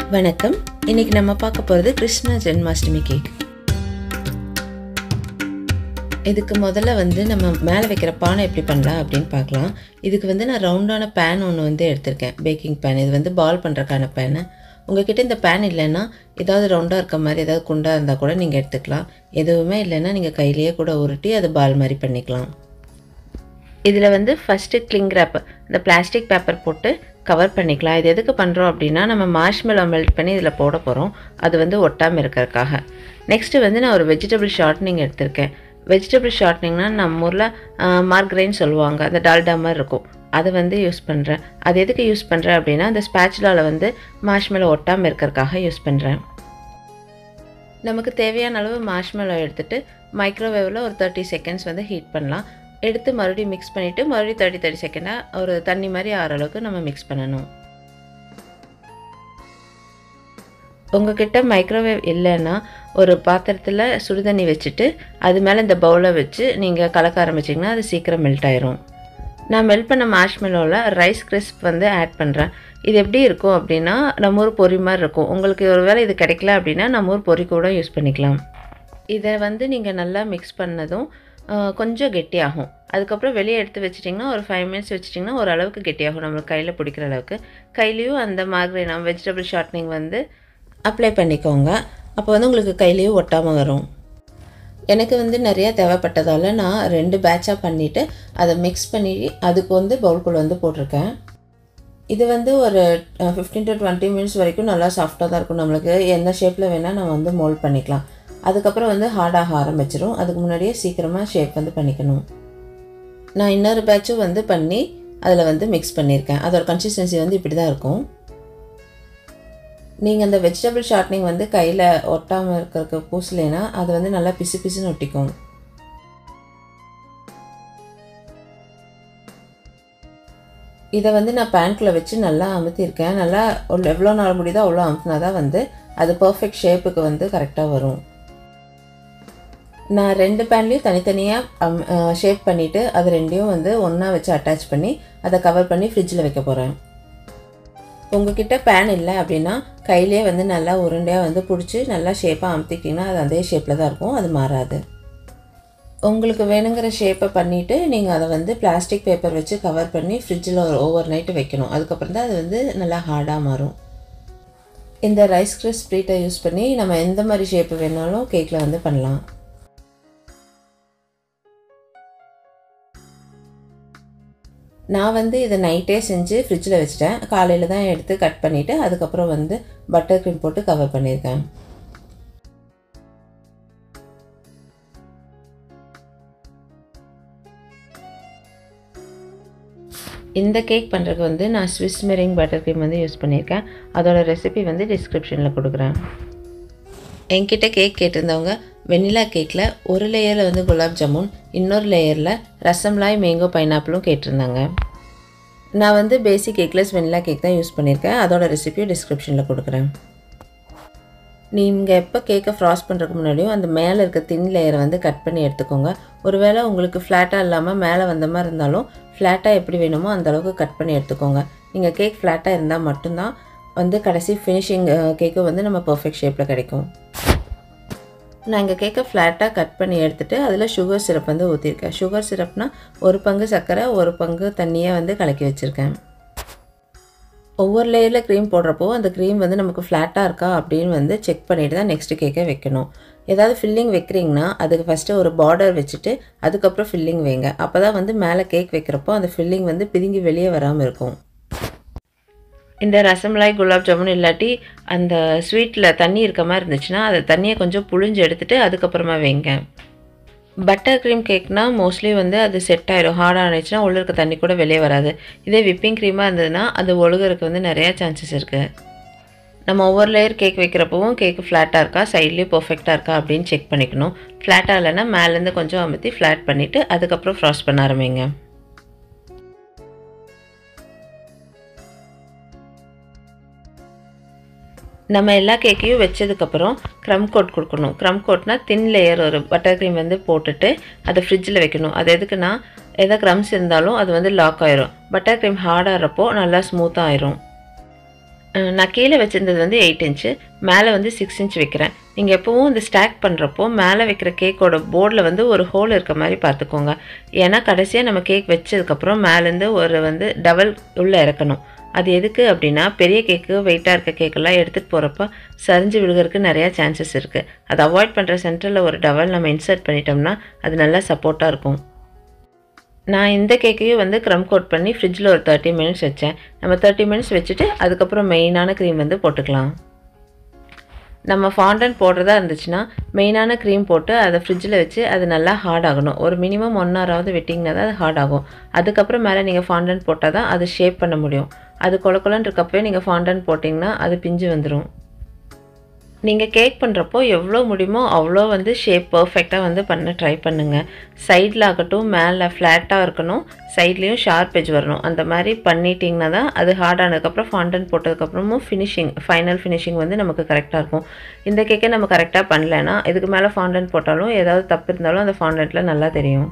வணக்கம் இன்னைக்கு நம்ம பார்க்க போகிறது கிருஷ்ண ஜென்மாஷ்டமி கேக் இதுக்கு முதல்ல வந்து நம்ம மேலே வைக்கிற பானை எப்படி பண்ணலாம் அப்படின்னு பார்க்கலாம் இதுக்கு வந்து நான் ரவுண்டான பேன் ஒன்று வந்து எடுத்திருக்கேன் பேக்கிங் பேன் இது வந்து பால் பண்ணுறக்கான பேனு உங்ககிட்ட இந்த பேன் இல்லைன்னா ஏதாவது ரவுண்டாக இருக்க மாதிரி ஏதாவது குண்டாக இருந்தால் கூட நீங்கள் எடுத்துக்கலாம் எதுவுமே இல்லைன்னா நீங்கள் கையிலேயே கூட உருட்டி அது பால் மாதிரி பண்ணிக்கலாம் இதில் வந்து ஃபஸ்ட்டு கிளிங் ரேப் இந்த பிளாஸ்டிக் பேப்பர் போட்டு கவர் பண்ணிக்கலாம் இது எதுக்கு பண்ணுறோம் அப்படின்னா நம்ம மார்ஷ்மெலோ மெல்ட் பண்ணி இதில் போட போகிறோம் அது வந்து ஒட்டாமல் இருக்கிறதுக்காக நெக்ஸ்ட்டு வந்து நான் ஒரு வெஜிடபிள் ஷார்ட்னிங் எடுத்திருக்கேன் வெஜிடபிள் ஷார்ட்னிங்னா நம்ம ஊரில் மார்க்ரைன் சொல்லுவாங்க அந்த டால்டா மாதிரி இருக்கும் அதை வந்து யூஸ் பண்ணுறேன் அது எதுக்கு யூஸ் பண்ணுறேன் அப்படின்னா அந்த ஸ்பேச்சுலாவில் வந்து மார்ஷ்மெலோ ஒட்டாமல் இருக்கிறதுக்காக யூஸ் பண்ணுறேன் நமக்கு தேவையான அளவு மார்ஷ்மெலோ எடுத்துகிட்டு மைக்ரோவேவில் ஒரு தேர்ட்டி செகண்ட்ஸ் வந்து ஹீட் பண்ணலாம் எடுத்து மறுபடியும் மிக்ஸ் பண்ணிவிட்டு மறுபடியும் தேர்ட்டி தேர்ட்டி செகண்டாக ஒரு தண்ணி மாதிரி ஆகிற அளவுக்கு நம்ம மிக்ஸ் பண்ணணும் உங்ககிட்ட மைக்ரோவேவ் இல்லைன்னா ஒரு பாத்திரத்தில் சுடுதண்ணி வச்சுட்டு அது மேலே இந்த பவுலை வச்சு நீங்கள் கலக்க ஆரம்பிச்சிங்கன்னா அது சீக்கிரம் மெல்ட் ஆயிரும் நான் மெல்ட் பண்ண மார்ஷ்மெலோவில் ரைஸ் கிறிஸ்ப் வந்து ஆட் பண்ணுறேன் இது எப்படி இருக்கும் அப்படின்னா நம்ம ஊர் பொரி மாதிரி இருக்கும் உங்களுக்கு ஒரு வேளை இது கிடைக்கல அப்படின்னா நம்ம ஊர் பொரி கூட யூஸ் பண்ணிக்கலாம் இதை வந்து நீங்கள் நல்லா மிக்ஸ் பண்ணதும் கொஞ்சம் கெட்டியாகும் அதுக்கப்புறம் வெளியே எடுத்து வச்சிட்டிங்கன்னா ஒரு ஃபைவ் மினிட்ஸ் வச்சிட்டிங்கன்னா ஓரளவுக்கு கெட்டியாகும் நம்மளுக்கு கையில் பிடிக்கிற அளவுக்கு கையிலையும் அந்த மார்க்ரைனா வெஜிடபிள் ஷார்ட்னிங் வந்து அப்ளை பண்ணிக்கோங்க அப்போ வந்து உங்களுக்கு கையிலையும் ஒட்டாமல் வரும் எனக்கு வந்து நிறையா தேவைப்பட்டதால் நான் ரெண்டு பேட்சாக பண்ணிவிட்டு அதை மிக்ஸ் பண்ணி அதுக்கு வந்து பவுல்குள்ளே வந்து போட்டிருக்கேன் இது வந்து ஒரு ஃபிஃப்டீன் டு டுவெண்ட்டி மினிட்ஸ் வரைக்கும் நல்லா சாஃப்டாக தான் இருக்கும் நம்மளுக்கு எந்த ஷேப்பில் வேணால் நம்ம வந்து மோல்ட் பண்ணிக்கலாம் அதுக்கப்புறம் வந்து ஹார்டாக ஆரம்பிச்சிடும் அதுக்கு முன்னாடியே சீக்கிரமாக ஷேப் வந்து பண்ணிக்கணும் நான் இன்னொரு பேட்சும் வந்து பண்ணி அதில் வந்து மிக்ஸ் பண்ணியிருக்கேன் அதோட கன்சிஸ்டன்சி வந்து இப்படி தான் இருக்கும் நீங்கள் அந்த வெஜிடபிள் ஷார்ட்னிங் வந்து கையில் ஒட்டாமல் இருக்கிற பூசலைன்னா அது வந்து நல்லா பிசு பிசுன்னு ஒட்டிக்கும் இதை வந்து நான் பேண்ட்குள்ளே வச்சு நல்லா அமுத்தியிருக்கேன் நல்லா எவ்வளோ நாள் முடியுதோ அவ்வளோ அமுத்தினா தான் வந்து அது பர்ஃபெக்ட் ஷேப்புக்கு வந்து கரெக்டாக வரும் நான் ரெண்டு பேன்லேயும் தனித்தனியாக ஷேப் பண்ணிவிட்டு அது ரெண்டையும் வந்து ஒன்றா வச்சு அட்டாச் பண்ணி அதை கவர் பண்ணி ஃப்ரிட்ஜில் வைக்க போகிறேன் உங்ககிட்ட பேன் இல்லை அப்படின்னா கையிலே வந்து நல்லா உருண்டையாக வந்து பிடிச்சி நல்லா ஷேப்பாக அமுத்திக்கிங்கன்னா அது அதே ஷேப்பில் தான் இருக்கும் அது மாறாது உங்களுக்கு வேணுங்கிற ஷேப்பை பண்ணிவிட்டு நீங்கள் அதை வந்து பிளாஸ்டிக் பேப்பர் வச்சு கவர் பண்ணி ஃப்ரிட்ஜில் ஒரு ஓவர் நைட்டு வைக்கணும் அதுக்கப்புறம் தான் அது வந்து நல்லா ஹார்டாக மாறும் இந்த ரைஸ் கிறிஸ் ஸ்ப்ரீட்டை யூஸ் பண்ணி நம்ம எந்த மாதிரி ஷேப்பு வேணாலும் கேக்கில் வந்து பண்ணலாம் நான் வந்து இதை நைட்டே செஞ்சு ஃப்ரிட்ஜில் வச்சுட்டேன் காலையில் தான் எடுத்து கட் பண்ணிவிட்டு அதுக்கப்புறம் வந்து பட்டர் க்ரீம் போட்டு கவர் பண்ணியிருக்கேன் இந்த கேக் பண்ணுறதுக்கு வந்து நான் ஸ்விஸ் மெரிங் பட்டர் க்ரீம் வந்து யூஸ் பண்ணியிருக்கேன் அதோட ரெசிபி வந்து டிஸ்கிரிப்ஷனில் கொடுக்குறேன் என்கிட்ட கேக் கேட்டிருந்தவங்க வெண்ணிலா கேக்கில் ஒரு லேயரில் வந்து குலாப் ஜாமுன் இன்னொரு லேயரில் ரசம்லாய் மேங்கோ பைனாப்பிளும் கேட்டிருந்தாங்க நான் வந்து பேசிக் கேக்லெஸ் வெண்ணிலா கேக் தான் யூஸ் பண்ணியிருக்கேன் அதோட ரெசிபியும் டிஸ்கிரிப்ஷனில் கொடுக்குறேன் நீங்கள் எப்போ கேக்கை ஃப்ராஸ் பண்ணுறதுக்கு முன்னாடியும் அந்த மேலே இருக்க தின் லேயரை வந்து கட் பண்ணி எடுத்துக்கோங்க ஒருவேளை உங்களுக்கு ஃப்ளாட்டாக இல்லாமல் மேலே வந்த மாதிரி இருந்தாலும் ஃப்ளாட்டாக எப்படி வேணுமோ அந்தளவுக்கு கட் பண்ணி எடுத்துக்கோங்க நீங்கள் கேக் ஃப்ளாட்டாக இருந்தால் மட்டும்தான் வந்து கடைசி ஃபினிஷிங் கேக்கு வந்து நம்ம பர்ஃபெக்ட் ஷேப்பில் கிடைக்கும் நான் இங்கே கேக்கை ஃப்ளாட்டாக கட் பண்ணி எடுத்துகிட்டு அதில் சுகர் சிரப் வந்து ஊற்றிருக்கேன் சுகர் சிரப்னால் ஒரு பங்கு சர்க்கரை ஒரு பங்கு தண்ணியை வந்து கலக்கி வச்சுருக்கேன் ஒவ்வொரு லேயரில் க்ரீம் போடுறப்போ அந்த க்ரீம் வந்து நமக்கு ஃப்ளாட்டாக இருக்கா அப்படின்னு வந்து செக் பண்ணிவிட்டு தான் நெக்ஸ்ட்டு கேக்கை வைக்கணும் ஏதாவது ஃபில்லிங் வைக்கிறீங்கன்னா அதுக்கு ஃபஸ்ட்டு ஒரு பார்டர் வச்சுட்டு அதுக்கப்புறம் ஃபில்லிங் வைங்க அப்போ தான் வந்து மேலே கேக் வைக்கிறப்போ அந்த ஃபில்லிங் வந்து பிதுங்கி வெளியே வராமல் இருக்கும் இந்த ரசமலாய் குலாப் ஜாமுன் இல்லாட்டி அந்த ஸ்வீட்டில் தண்ணி இருக்க மாதிரி இருந்துச்சுன்னா அதை தண்ணியை கொஞ்சம் புழிஞ்சு எடுத்துகிட்டு அதுக்கப்புறமா வைங்க பட்டர் க்ரீம் கேக்னால் மோஸ்ட்லி வந்து அது செட் ஆகிடும் ஹார்ட் ஆனிச்சுன்னா உள்ள இருக்க தண்ணி கூட வெளியே வராது இதே விப்பிங் க்ரீமாக இருந்ததுன்னா அது ஒழுகிறதுக்கு வந்து நிறையா சான்சஸ் இருக்குது நம்ம ஒவ்வொரு லேயர் கேக் வைக்கிறப்பவும் கேக்கு ஃப்ளாட்டாக இருக்கா சைட்லேயும் பர்ஃபெக்டாக இருக்கா அப்படின்னு செக் பண்ணிக்கணும் ஃப்ளாட்டாக இல்லைன்னா மேலேருந்து கொஞ்சம் அமுத்தி ஃப்ளாட் பண்ணிவிட்டு அதுக்கப்புறம் ஃப்ராஸ் பண்ண ஆரம்பிங்க நம்ம எல்லா கேக்கையும் வச்சதுக்கப்புறம் க்ரம் கோட் கொடுக்கணும் க்ரம் கோட்னால் தின் லேயர் ஒரு பட்டர் க்ரீம் வந்து போட்டுட்டு அதை ஃப்ரிட்ஜில் வைக்கணும் அது எதுக்குன்னா எதாவது க்ரம்ஸ் இருந்தாலும் அது வந்து லாக் ஆயிரும் பட்டர் க்ரீம் ஹார்டாகிறப்போ நல்லா ஸ்மூத்தாக ஆயிரும் அஹ் நான் கீழே வச்சுருந்தது வந்து எயிட் இன்ச்சு மேலே வந்து சிக்ஸ் இன்ச் வைக்கிறேன் நீங்கள் எப்போவும் இந்த ஸ்டாக் பண்ணுறப்போ மேலே வைக்கிற கேக்கோட போர்டில் வந்து ஒரு ஹோல் இருக்க மாதிரி பார்த்துக்கோங்க ஏன்னா கடைசியாக நம்ம கேக் வச்சதுக்கப்புறம் மேலேருந்து ஒரு வந்து டபுள் உள்ளே இறக்கணும் அது எதுக்கு அப்படின்னா பெரிய கேக்கு வெயிட்டாக இருக்க கேக்கெல்லாம் எடுத்துகிட்டு போகிறப்ப சரிஞ்சு விழுகிறதுக்கு நிறையா சான்சஸ் இருக்குது அதை அவாய்ட் பண்ணுற சென்டரில் ஒரு டவல் நம்ம இன்சர்ட் பண்ணிட்டோம்னா அது நல்லா சப்போர்ட்டாக இருக்கும் நான் இந்த கேக்கையும் வந்து க்ரம் கோட் பண்ணி ஃப்ரிட்ஜில் ஒரு தேர்ட்டி மினிட்ஸ் வச்சேன் நம்ம தேர்ட்டி மினிட்ஸ் வச்சுட்டு அதுக்கப்புறம் மெயினான க்ரீம் வந்து போட்டுக்கலாம் நம்ம ஃபாண்டன் போடுறதா இருந்துச்சுன்னா மெயினான க்ரீம் போட்டு அதை ஃப்ரிட்ஜில் வச்சு அது நல்லா ஹார்ட் ஆகணும் ஒரு மினிமம் ஒன் ஹவராவது விட்டிங்கன்னா தான் அது ஹார்ட் ஆகும் அதுக்கப்புறம் மேலே நீங்கள் ஃபாண்டன் போட்டால் தான் அது ஷேப் பண்ண முடியும் அது கொல கொலன்னு இருக்கப்பவே நீங்கள் ஃபாண்டன் போட்டிங்கன்னா அது பிஞ்சு வந்துடும் நீங்கள் கேக் பண்ணுறப்போ எவ்வளோ முடியுமோ அவ்வளோ வந்து ஷேப் பர்ஃபெக்டாக வந்து பண்ண ட்ரை பண்ணுங்கள் சைடில் ஆகட்டும் மேலே ஃப்ளாட்டாக இருக்கணும் சைட்லேயும் ஷார்ப் எஜ் வரணும் அந்த மாதிரி பண்ணிட்டீங்கன்னா தான் அது ஹார்ட் ஆனதுக்கப்புறம் ஃபாண்டன் போட்டதுக்கப்புறமும் ஃபினிஷிங் ஃபைனல் ஃபினிஷிங் வந்து நமக்கு கரெக்டாக இருக்கும் இந்த கேக்கை நம்ம கரெக்டாக பண்ணலைன்னா இதுக்கு மேலே ஃபாண்டன் போட்டாலும் ஏதாவது தப்பு இருந்தாலும் அந்த ஃபாண்டன்ட்டில் நல்லா தெரியும்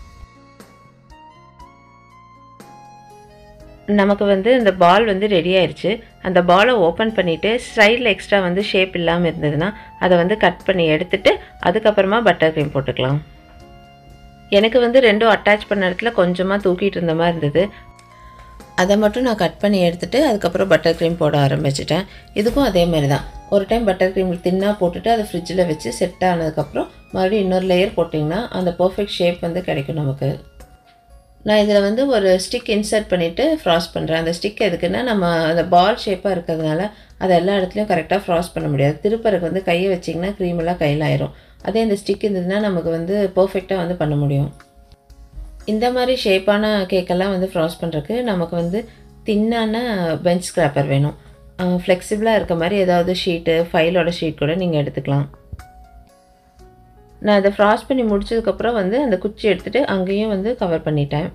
நமக்கு வந்து இந்த பால் வந்து ரெடி ஆயிடுச்சு அந்த பாலை ஓப்பன் பண்ணிவிட்டு சைடில் எக்ஸ்ட்ரா வந்து ஷேப் இல்லாமல் இருந்ததுன்னா அதை வந்து கட் பண்ணி எடுத்துட்டு அதுக்கப்புறமா பட்டர் க்ரீம் போட்டுக்கலாம் எனக்கு வந்து ரெண்டும் அட்டாச் பண்ண இடத்துல கொஞ்சமாக தூக்கிட்டு இருந்த மாதிரி இருந்தது அதை மட்டும் நான் கட் பண்ணி எடுத்துட்டு அதுக்கப்புறம் பட்டர் க்ரீம் போட ஆரம்பிச்சிட்டேன் இதுக்கும் அதே மாதிரி தான் ஒரு டைம் பட்டர் க்ரீம் தின்னாக போட்டுட்டு அதை ஃப்ரிட்ஜில் வச்சு செட் ஆனதுக்கப்புறம் மறுபடியும் இன்னொரு லேயர் போட்டிங்கன்னா அந்த பர்ஃபெக்ட் ஷேப் வந்து கிடைக்கும் நமக்கு நான் இதில் வந்து ஒரு ஸ்டிக் இன்சர்ட் பண்ணிவிட்டு ஃப்ராஸ் பண்ணுறேன் அந்த ஸ்டிக் எதுக்குன்னா நம்ம அந்த பால் ஷேப்பாக இருக்கிறதுனால அதை எல்லா இடத்துலையும் கரெக்டாக ஃப்ராஸ் பண்ண முடியாது திருப்பறக்கு வந்து கையை வச்சிங்கன்னா க்ரீம் எல்லாம் கையில் ஆயிரும் அதே இந்த ஸ்டிக் இருந்ததுன்னா நமக்கு வந்து பர்ஃபெக்டாக வந்து பண்ண முடியும் இந்த மாதிரி ஷேப்பான கேக்கெல்லாம் வந்து ஃப்ராஸ் பண்ணுறதுக்கு நமக்கு வந்து தின்னான பெஞ்ச் ஸ்க்ராப்பர் வேணும் ஃப்ளெக்சிபிளாக இருக்க மாதிரி ஏதாவது ஷீட்டு ஃபைலோட ஷீட் கூட நீங்கள் எடுத்துக்கலாம் நான் அதை ஃப்ராஸ் பண்ணி முடிச்சதுக்கப்புறம் வந்து அந்த குச்சி எடுத்துகிட்டு அங்கேயும் வந்து கவர் பண்ணிட்டேன்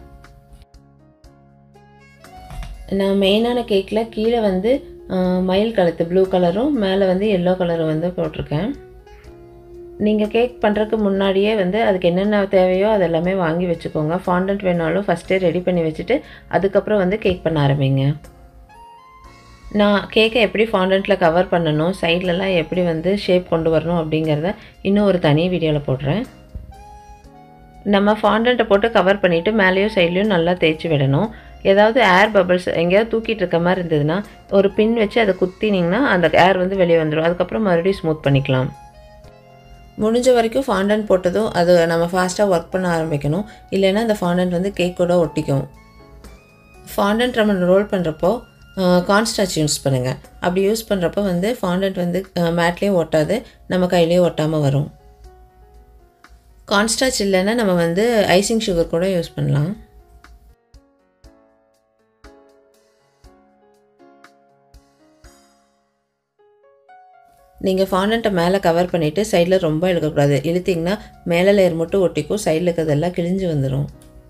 நான் மெயினான கேக்கில் கீழே வந்து மயில் கலத்து ப்ளூ கலரும் மேலே வந்து எல்லோ கலரும் வந்து போட்டிருக்கேன் நீங்கள் கேக் பண்ணுறதுக்கு முன்னாடியே வந்து அதுக்கு என்னென்ன தேவையோ அதெல்லாமே வாங்கி வச்சுக்கோங்க ஃபாண்டன்ட் வேணாலும் ஃபஸ்ட்டே ரெடி பண்ணி வச்சுட்டு அதுக்கப்புறம் வந்து கேக் பண்ண ஆரம்பிங்க நான் கேக்கை எப்படி ஃபாண்டண்ட்டில் கவர் பண்ணணும் சைட்லலாம் எப்படி வந்து ஷேப் கொண்டு வரணும் அப்படிங்கிறத இன்னும் ஒரு தனி வீடியோவில் போடுறேன் நம்ம ஃபாண்டண்ட்டை போட்டு கவர் பண்ணிவிட்டு மேலேயும் சைட்லேயும் நல்லா தேய்ச்சி விடணும் ஏதாவது ஏர் பபிள்ஸ் எங்கேயாவது தூக்கிட்டு இருக்க மாதிரி இருந்ததுன்னா ஒரு பின் வச்சு அதை குத்தினிங்கன்னா அந்த ஏர் வந்து வெளியே வந்துடும் அதுக்கப்புறம் மறுபடியும் ஸ்மூத் பண்ணிக்கலாம் முடிஞ்ச வரைக்கும் ஃபாண்டன்ட் போட்டதும் அது நம்ம ஃபாஸ்ட்டாக ஒர்க் பண்ண ஆரம்பிக்கணும் இல்லைன்னா அந்த ஃபாண்டன்ட் வந்து கேக்கோட ஒட்டிக்கும் ஃபாண்டன்ட் நம்ம ரோல் பண்ணுறப்போ கான்ஸ்டாச் யூஸ் பண்ணுங்கள் அப்படி யூஸ் பண்ணுறப்போ வந்து ஃபாண்டன்ட் வந்து மேட்லேயும் ஒட்டாது நம்ம கையிலையும் ஒட்டாமல் வரும் கான்ஸ்டாச் இல்லைன்னா நம்ம வந்து ஐசிங் சுகர் கூட யூஸ் பண்ணலாம் நீங்கள் ஃபாண்டண்ட்டை மேலே கவர் பண்ணிவிட்டு சைடில் ரொம்ப இழுக்கக்கூடாது இழுத்திங்கன்னா மேலே லேயர் மட்டும் ஒட்டிக்கும் சைடில் இருக்கிறதெல்லாம் கிழிஞ்சு வந்துடும்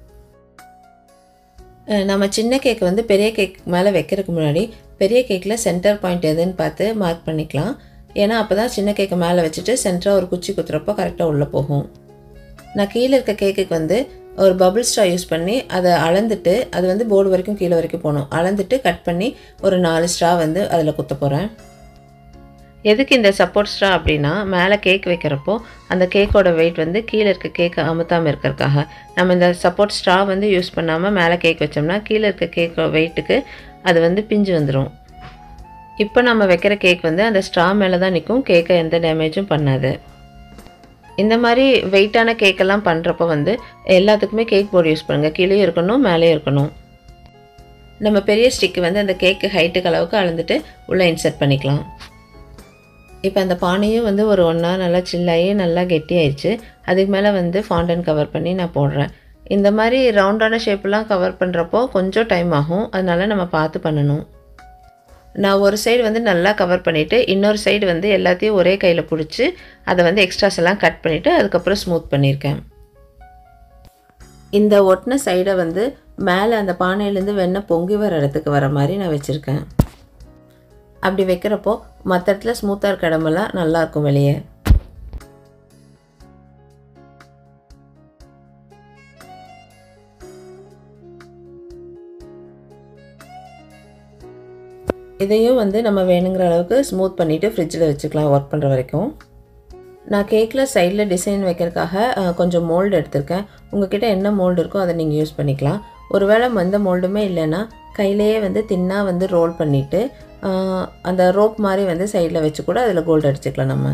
நம்ம சின்ன கேக் வந்து பெரிய கேக் மேலே வைக்கிறதுக்கு முன்னாடி பெரிய கேக்கில் சென்டர் பாயிண்ட் எதுன்னு பார்த்து மார்க் பண்ணிக்கலாம் ஏன்னா அப்போ தான் சின்ன கேக்கை மேலே வச்சுட்டு சென்டராக ஒரு குச்சி குத்துறப்போ கரெக்டாக உள்ளே போகும் நான் கீழே இருக்க கேக்குக்கு வந்து ஒரு பபுள் ஸ்ட்ரா யூஸ் பண்ணி அதை அளந்துட்டு அது வந்து போர்டு வரைக்கும் கீழே வரைக்கும் போகணும் அளந்துட்டு கட் பண்ணி ஒரு நாலு ஸ்ட்ரா வந்து அதில் குத்த போகிறேன் எதுக்கு இந்த சப்போர்ட் ஸ்ட்ரா அப்படின்னா மேலே கேக் வைக்கிறப்போ அந்த கேக்கோட வெயிட் வந்து கீழே இருக்க கேக்கை அமுத்தாமல் இருக்கிறதுக்காக நம்ம இந்த சப்போர்ட் ஸ்ட்ரா வந்து யூஸ் பண்ணாமல் மேலே கேக் வச்சோம்னா கீழே இருக்க கேக் வெயிட்டுக்கு அது வந்து பிஞ்சு வந்துடும் இப்போ நம்ம வைக்கிற கேக் வந்து அந்த ஸ்ட்ரா மேலே தான் நிற்கும் கேக்கை எந்த டேமேஜும் பண்ணாது இந்த மாதிரி வெயிட்டான கேக்கெல்லாம் பண்ணுறப்போ வந்து எல்லாத்துக்குமே கேக் போர்டு யூஸ் பண்ணுங்கள் கீழேயும் இருக்கணும் மேலேயும் இருக்கணும் நம்ம பெரிய ஸ்டிக்கு வந்து அந்த கேக்கு ஹைட்டுக்கு அளவுக்கு அளந்துட்டு உள்ளே இன்சர்ட் பண்ணிக்கலாம் இப்போ அந்த பானையும் வந்து ஒரு ஒன்றா நல்லா சில்லாகி நல்லா கெட்டியாயிடுச்சு அதுக்கு மேலே வந்து ஃபாண்டன் கவர் பண்ணி நான் போடுறேன் இந்த மாதிரி ரவுண்டான ஷேப்லாம் கவர் பண்ணுறப்போ கொஞ்சம் டைம் ஆகும் அதனால நம்ம பார்த்து பண்ணணும் நான் ஒரு சைடு வந்து நல்லா கவர் பண்ணிவிட்டு இன்னொரு சைடு வந்து எல்லாத்தையும் ஒரே கையில் பிடிச்சி அதை வந்து எக்ஸ்ட்ராஸ் எல்லாம் கட் பண்ணிவிட்டு அதுக்கப்புறம் ஸ்மூத் பண்ணியிருக்கேன் இந்த ஒட்டின சைடை வந்து மேலே அந்த பானையிலேருந்து வெண்ணெய் பொங்கி வர இடத்துக்கு வர மாதிரி நான் வச்சுருக்கேன் அப்படி வைக்கிறப்போ மற்ற இடத்துல ஸ்மூத்தாக இருக்க இடமெல்லாம் நல்லாயிருக்கும் வெளியே இதையும் வந்து நம்ம வேணுங்கிற அளவுக்கு ஸ்மூத் பண்ணிவிட்டு ஃப்ரிட்ஜில் வச்சுக்கலாம் ஒர்க் பண்ணுற வரைக்கும் நான் கேக்கில் சைடில் டிசைன் வைக்கிறதுக்காக அஹ், கொஞ்சம் மோல்டு எடுத்திருக்கேன் உங்ககிட்ட என்ன மோல்டு இருக்கோ அதை நீங்கள் யூஸ் பண்ணிக்கலாம் ஒருவேளை எந்த மோல்டுமே இல்லைன்னா கையிலேயே வந்து தின்னாக வந்து ரோல் பண்ணிவிட்டு அந்த ரோப் மாதிரி வந்து சைடில் வச்சு கூட அதில் கோல்டு அடிச்சுக்கலாம் நம்ம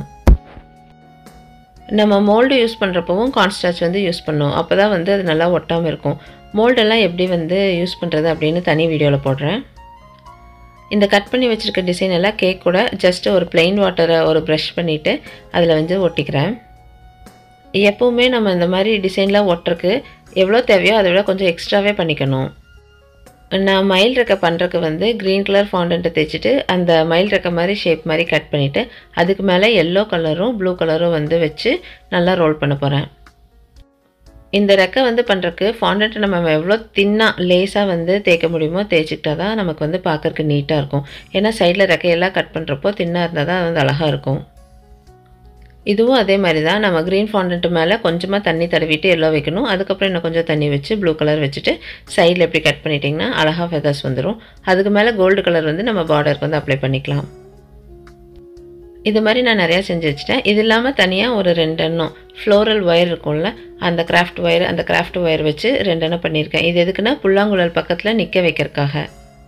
நம்ம மோல்டு யூஸ் பண்ணுறப்பவும் கான்ஸ்டாச் வந்து யூஸ் பண்ணோம் அப்போ தான் வந்து அது நல்லா ஒட்டாமல் இருக்கும் மோல்டெல்லாம் எப்படி வந்து யூஸ் பண்ணுறது அப்படின்னு தனி வீடியோவில் போடுறேன் இந்த கட் பண்ணி வச்சுருக்க டிசைன் எல்லாம் கேக் கூட ஜஸ்ட் ஒரு plain வாட்டரை ஒரு ப்ரஷ் பண்ணிவிட்டு அதில் வந்து ஒட்டிக்கிறேன் எப்போவுமே நம்ம இந்த மாதிரி டிசைன்லாம் ஒட்டுறக்கு எவ்வளோ தேவையோ அதை விட கொஞ்சம் எக்ஸ்ட்ராவே பண்ணிக்கணும் நான் மயில் ரெக்கை பண்ணுறக்கு வந்து க்ரீன் கலர் ஃபாண்டண்ட்டை தேய்ச்சிட்டு அந்த மயில் ரெக்கை மாதிரி ஷேப் மாதிரி கட் பண்ணிவிட்டு அதுக்கு மேலே எல்லோ கலரும் ப்ளூ கலரும் வந்து வச்சு நல்லா ரோல் பண்ண போகிறேன் இந்த ரெக்கை வந்து பண்ணுறக்கு ஃபாண்டண்ட்டை நம்ம எவ்வளோ தின்னாக லேஸாக வந்து தேய்க்க முடியுமோ தேய்ச்சிக்கிட்டா தான் நமக்கு வந்து பார்க்கறக்கு நீட்டாக இருக்கும் ஏன்னா சைடில் ரெக்கையெல்லாம் கட் பண்ணுறப்போ தின்னாக இருந்தால் தான் அது வந்து அழகாக இருக்கும் இதுவும் அதே மாதிரி தான் நம்ம க்ரீன் ஃபாண்டன்ட் மேலே கொஞ்சமாக தண்ணி தடவிட்டு எல்லோ வைக்கணும் அதுக்கப்புறம் இன்னும் கொஞ்சம் தண்ணி வச்சு ப்ளூ கலர் வச்சுட்டு சைடில் எப்படி கட் பண்ணிட்டிங்கன்னா அழகாக ஃபெதர்ஸ் வந்துடும் அதுக்கு மேலே கோல்டு கலர் வந்து நம்ம பார்டருக்கு வந்து அப்ளை பண்ணிக்கலாம் இது மாதிரி நான் நிறையா செஞ்சு வச்சுட்டேன் இது இல்லாமல் தனியாக ஒரு ரெண்டெண்ணம் ஃப்ளோரல் ஒயர் இருக்கும்ல அந்த கிராஃப்ட் ஒயர் அந்த கிராஃப்ட் ஒயர் வச்சு ரெண்டெண்ணம் பண்ணியிருக்கேன் இது எதுக்குன்னா புல்லாங்குழல் பக்கத்தில் நிற்க வைக்கிறதுக்காக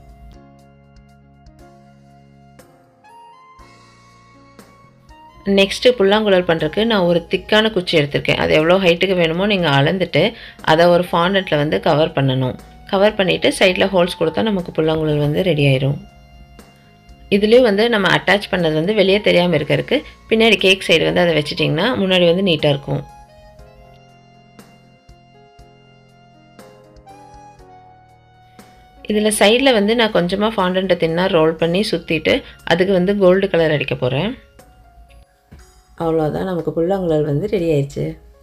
நெக்ஸ்ட்டு புல்லாங்குழல் பண்ணுறதுக்கு நான் ஒரு திக்கான குச்சி எடுத்திருக்கேன் அது எவ்வளோ ஹைட்டுக்கு வேணுமோ நீங்கள் அளந்துட்டு அதை ஒரு ஃபாண்டண்ட்டில் வந்து கவர் பண்ணணும் கவர் பண்ணிவிட்டு சைடில் ஹோல்ஸ் கொடுத்தா நமக்கு புல்லாங்குழல் வந்து ரெடி ஆயிரும் இதுலேயும் வந்து நம்ம அட்டாச் பண்ணது வந்து வெளியே தெரியாமல் இருக்கறதுக்கு பின்னாடி கேக் சைடு வந்து அதை வச்சிட்டிங்கன்னா முன்னாடி வந்து நீட்டாக இருக்கும் இதில் சைடில் வந்து நான் கொஞ்சமாக ஃபாண்டண்ட்டை தின்னா ரோல் பண்ணி சுற்றிட்டு அதுக்கு வந்து கோல்டு கலர் அடிக்க போகிறேன் அவ்வளோதான் நமக்கு புல்லாங்குழல் வந்து ரெடி ஆயிடுச்சு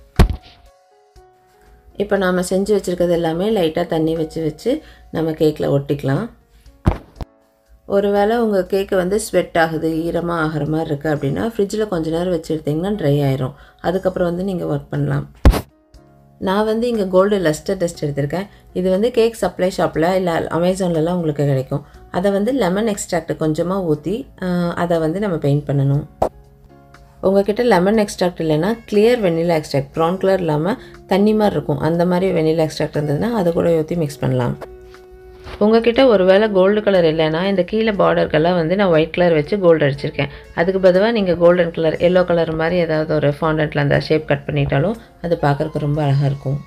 இப்போ நாம் செஞ்சு வச்சுருக்கிறது எல்லாமே லைட்டாக தண்ணி வச்சு வச்சு நம்ம கேக்கில் ஒட்டிக்கலாம் ஒருவேளை உங்கள் கேக்கு வந்து ஸ்வெட் ஆகுது ஈரமாக ஆகிற மாதிரி இருக்குது அப்படின்னா ஃப்ரிட்ஜில் கொஞ்ச நேரம் வச்சு எடுத்திங்கன்னா ட்ரை ஆயிரும் அதுக்கப்புறம் வந்து நீங்கள் ஒர்க் பண்ணலாம் நான் வந்து இங்கே கோல்டு லஸ்டர் டெஸ்ட் எடுத்திருக்கேன் இது வந்து கேக் சப்ளை ஷாப்பில் இல்லை அமேசான்லலாம் உங்களுக்கு கிடைக்கும் அதை வந்து லெமன் எக்ஸ்ட்ராக்ட் கொஞ்சமாக ஊற்றி அதை வந்து நம்ம பெயிண்ட் பண்ணணும் உங்ககிட்ட லெமன் எக்ஸ்ட்ராக்ட் இல்லைன்னா clear vanilla extract brown colour இல்லாமல் தண்ணி மாதிரி இருக்கும் அந்த மாதிரி வெண்ணிலா எக்ஸ்ட்ராக்ட் இருந்ததுன்னா அதை கூட ஊற்றி மிக்ஸ் பண்ணலாம் உங்ககிட்ட ஒருவேளை கோல்டு கலர் இல்லைன்னா இந்த கீழே பார்டருக்கெல்லாம் வந்து நான் ஒயிட் கலர் வச்சு கோல்டு அடிச்சிருக்கேன் அதுக்கு பதிலாக நீங்கள் கோல்டன் கலர் எல்லோ கலர் மாதிரி ஏதாவது ஒரு ஃபாண்டண்ட்டில் அந்த ஷேப் கட் பண்ணிட்டாலும் அது பார்க்குறக்கு ரொம்ப அழகாக இருக்கும்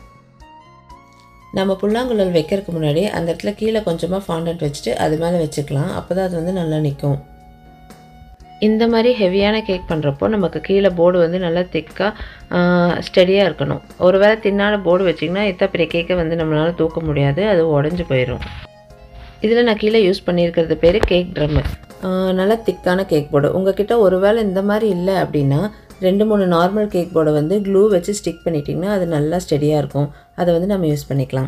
நம்ம புல்லாங்குழல் வைக்கிறதுக்கு முன்னாடி அந்த இடத்துல கீழே கொஞ்சமாக ஃபாண்டன்ட் வச்சுட்டு அது மேலே வச்சுக்கலாம் அப்போ தான் அது வந்து நல்லா நிற்கும் இந்த மாதிரி ஹெவியான கேக் பண்ணுறப்போ நமக்கு கீழே போர்டு வந்து நல்லா திக்காக ஸ்டடியாக இருக்கணும் ஒருவேளை தின்னால போர்டு வச்சிங்கன்னா இத்த பெரிய கேக்கை வந்து நம்மளால் தூக்க முடியாது அது உடஞ்சி போயிடும் இதில் நான் கீழே யூஸ் பண்ணியிருக்கிறது பேர் கேக் ட்ரம்மு நல்லா திக்கான கேக் போர்டு உங்ககிட்ட ஒருவேளை இந்த மாதிரி இல்லை அப்படின்னா ரெண்டு மூணு நார்மல் கேக் போர்டை வந்து க்ளூ வச்சு ஸ்டிக் பண்ணிட்டிங்கன்னா அது நல்லா ஸ்டெடியாக இருக்கும் அதை வந்து நம்ம யூஸ் பண்ணிக்கலாம்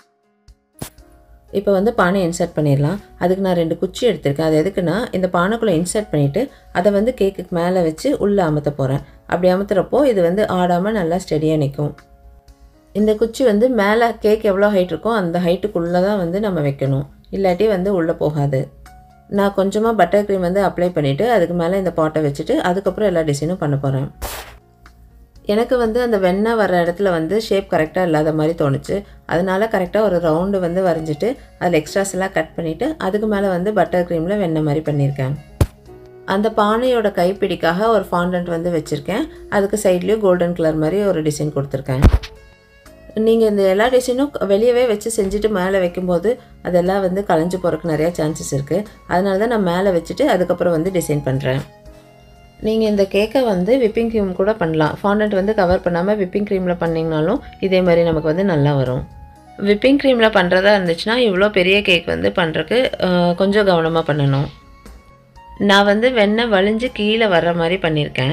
இப்போ வந்து பானை இன்சர்ட் பண்ணிடலாம் அதுக்கு நான் ரெண்டு குச்சி எடுத்திருக்கேன் அது எதுக்குன்னா இந்த பானைக்குள்ளே இன்சர்ட் பண்ணிவிட்டு அதை வந்து கேக்குக்கு மேலே வச்சு உள்ளே அமர்த்த போகிறேன் அப்படி அமர்த்துறப்போ இது வந்து ஆடாமல் நல்லா ஸ்டெடியாக நிற்கும் இந்த குச்சி வந்து மேலே கேக் எவ்வளோ ஹைட் இருக்கோ அந்த ஹைட்டுக்குள்ளே தான் வந்து நம்ம வைக்கணும் இல்லாட்டி வந்து உள்ளே போகாது நான் கொஞ்சமாக பட்டர் க்ரீம் வந்து அப்ளை பண்ணிவிட்டு அதுக்கு மேலே இந்த பாட்டை வச்சுட்டு அதுக்கப்புறம் எல்லா டிசைனும் பண்ண போகிறேன் எனக்கு வந்து அந்த வெண்ணெய் வர இடத்துல வந்து ஷேப் கரெக்டாக இல்லாத மாதிரி தோணுச்சு அதனால கரெக்டாக ஒரு ரவுண்டு வந்து வரைஞ்சிட்டு அதில் எக்ஸ்ட்ராஸ் எல்லாம் கட் பண்ணிவிட்டு அதுக்கு மேலே வந்து பட்டர் க்ரீமில் வெண்ணெய் மாதிரி பண்ணியிருக்கேன் அந்த பானையோட கைப்பிடிக்காக ஒரு ஃபாண்டன்ட் வந்து வச்சுருக்கேன் அதுக்கு சைட்லேயும் கோல்டன் கலர் மாதிரி ஒரு டிசைன் கொடுத்துருக்கேன் நீங்கள் இந்த எல்லா டிசைனும் வெளியவே வச்சு செஞ்சுட்டு மேலே வைக்கும்போது அதெல்லாம் வந்து கலைஞ்சு போகிறதுக்கு நிறையா சான்சஸ் இருக்குது அதனால தான் நான் மேலே வச்சுட்டு அதுக்கப்புறம் வந்து டிசைன் பண்ணுறேன் நீங்கள் இந்த கேக்கை வந்து விப்பிங் க்ரீம் கூட பண்ணலாம் ஃபாண்டன்ட் வந்து கவர் பண்ணாமல் விப்பிங் க்ரீமில் பண்ணிங்கனாலும் இதே மாதிரி நமக்கு வந்து நல்லா வரும் விப்பிங் க்ரீமில் பண்ணுறதா இருந்துச்சுன்னா இவ்வளோ பெரிய கேக் வந்து பண்ணுறக்கு கொஞ்சம் கவனமாக பண்ணணும் நான் வந்து வெண்ணெய் வலிஞ்சு கீழே வர்ற மாதிரி பண்ணியிருக்கேன்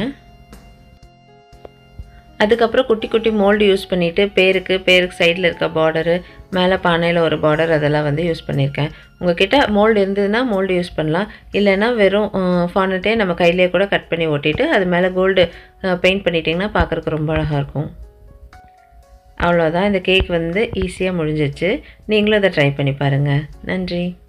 அதுக்கப்புறம் குட்டி குட்டி மோல்டு யூஸ் பண்ணிவிட்டு பேருக்கு பேருக்கு சைடில் இருக்க பார்டரு மேலே பானையில் ஒரு பார்டர் அதெல்லாம் வந்து யூஸ் பண்ணியிருக்கேன் உங்ககிட்ட மோல்டு இருந்ததுன்னா மோல்டு யூஸ் பண்ணலாம் இல்லைன்னா வெறும் ஃபானட்டே நம்ம கையிலேயே கூட கட் பண்ணி ஒட்டிட்டு அது மேலே கோல்டு பெயிண்ட் பண்ணிட்டிங்கன்னா பார்க்குறக்கு ரொம்ப அழகாக இருக்கும் அவ்வளோதான் இந்த கேக் வந்து ஈஸியாக முடிஞ்சிச்சு நீங்களும் அதை ட்ரை பண்ணி பாருங்கள் நன்றி